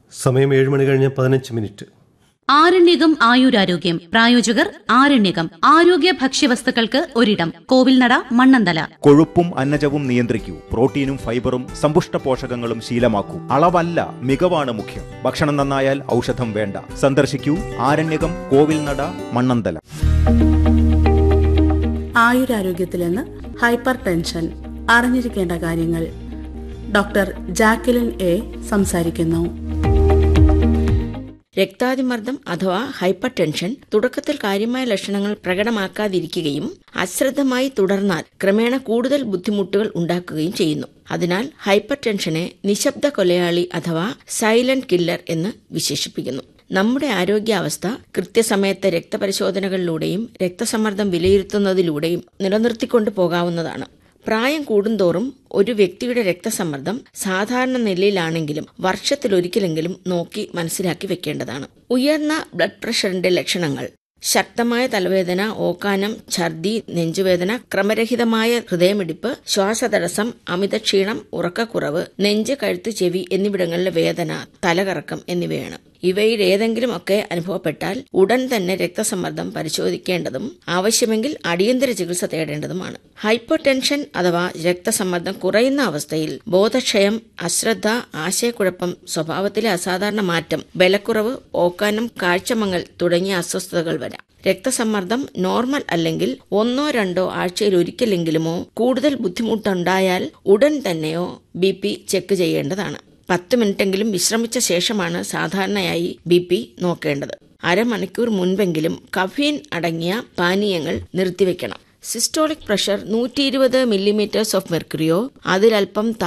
സമയം ഏഴ് മണി കഴിഞ്ഞ് പതിനഞ്ച് മിനിറ്റ് ആരണ്യകം ആയുരാരോഗ്യം പ്രായോജകർ ആരണ്യകം ആരോഗ്യ ഭക്ഷ്യവസ്തുക്കൾക്ക് ഒരിടം കോവിൽനട മണ്ണന്തല കൊഴുപ്പും അന്നജവും നിയന്ത്രിക്കൂ പ്രോട്ടീനും ഫൈബറും സമ്പുഷ്ട പോഷകങ്ങളും ശീലമാക്കൂ അളവല്ല മികവാണ് മുഖ്യം ഭക്ഷണം നന്നായാൽ ഔഷധം വേണ്ട സന്ദർശിക്കൂ ആരണ്യകം കോവിൽനട മണ്ണന്തല ആയുരാരോഗ്യത്തിൽ നിന്ന് ഹൈപ്പർ ടെൻഷൻ അറിഞ്ഞിരിക്കേണ്ട കാര്യങ്ങൾ ഡോക്ടർ ജാക്കലിൻ എ സംസാരിക്കുന്നു രക്താതിമർദ്ദം അഥവാ ഹൈപ്പർ ടെൻഷൻ തുടക്കത്തിൽ കാര്യമായ ലക്ഷണങ്ങൾ പ്രകടമാക്കാതിരിക്കുകയും അശ്രദ്ധമായി തുടർന്നാൽ ക്രമേണ കൂടുതൽ ബുദ്ധിമുട്ടുകൾ ഉണ്ടാക്കുകയും ചെയ്യുന്നു അതിനാൽ ഹൈപ്പർ ടെൻഷനെ നിശബ്ദ കൊലയാളി അഥവാ സൈലന്റ് കില്ലർ എന്ന് വിശേഷിപ്പിക്കുന്നു നമ്മുടെ ആരോഗ്യാവസ്ഥ കൃത്യസമയത്തെ രക്തപരിശോധനകളിലൂടെയും രക്തസമ്മർദ്ദം വിലയിരുത്തുന്നതിലൂടെയും നിലനിർത്തിക്കൊണ്ടു പോകാവുന്നതാണ് പ്രായം കൂടുന്തോറും ഒരു വ്യക്തിയുടെ രക്തസമ്മർദ്ദം സാധാരണ നിലയിലാണെങ്കിലും വർഷത്തിലൊരിക്കലെങ്കിലും നോക്കി മനസ്സിലാക്കി വെക്കേണ്ടതാണ് ഉയർന്ന ബ്ലഡ് പ്രഷറിന്റെ ലക്ഷണങ്ങൾ ശക്തമായ തലവേദന ഓക്കാനം ഛർദി നെഞ്ചുവേദന ക്രമരഹിതമായ ഹൃദയമിടിപ്പ് ശ്വാസതടസ്സം അമിതക്ഷീണം ഉറക്കക്കുറവ് നെഞ്ച് കഴുത്ത് ചെവി എന്നിവിടങ്ങളിലെ വേദന തലകറക്കം എന്നിവയാണ് ഇവയിൽ ഏതെങ്കിലും ഒക്കെ അനുഭവപ്പെട്ടാൽ ഉടൻ തന്നെ രക്തസമ്മർദ്ദം പരിശോധിക്കേണ്ടതും ആവശ്യമെങ്കിൽ അടിയന്തര ചികിത്സ തേടേണ്ടതുമാണ് ഹൈപ്പർ ടെൻഷൻ അഥവാ രക്തസമ്മർദ്ദം കുറയുന്ന അവസ്ഥയിൽ ബോധക്ഷയം അശ്രദ്ധ ആശയക്കുഴപ്പം സ്വഭാവത്തിലെ അസാധാരണ മാറ്റം ബലക്കുറവ് ഓക്കാനം കാഴ്ചമങ്ങൽ തുടങ്ങിയ അസ്വസ്ഥതകൾ വരാം രക്തസമ്മർദ്ദം നോർമൽ അല്ലെങ്കിൽ ഒന്നോ രണ്ടോ ആഴ്ചയിൽ ഒരിക്കലെങ്കിലുമോ കൂടുതൽ ബുദ്ധിമുട്ടുണ്ടായാൽ ഉടൻ തന്നെയോ ബി പി ചെക്ക് ചെയ്യേണ്ടതാണ് പത്ത് മിനിറ്റെങ്കിലും വിശ്രമിച്ച ശേഷമാണ് സാധാരണയായി ബി പി നോക്കേണ്ടത് അരമണിക്കൂർ മുൻപെങ്കിലും കഫീൻ അടങ്ങിയ പാനീയങ്ങൾ നിർത്തിവെക്കണം സിസ്റ്റോളിക് പ്രഷർ നൂറ്റി ഇരുപത് മില്ലിമീറ്റേഴ്സ് ഓഫ് മെർക്കുറിയോ അതിലൽപ്പം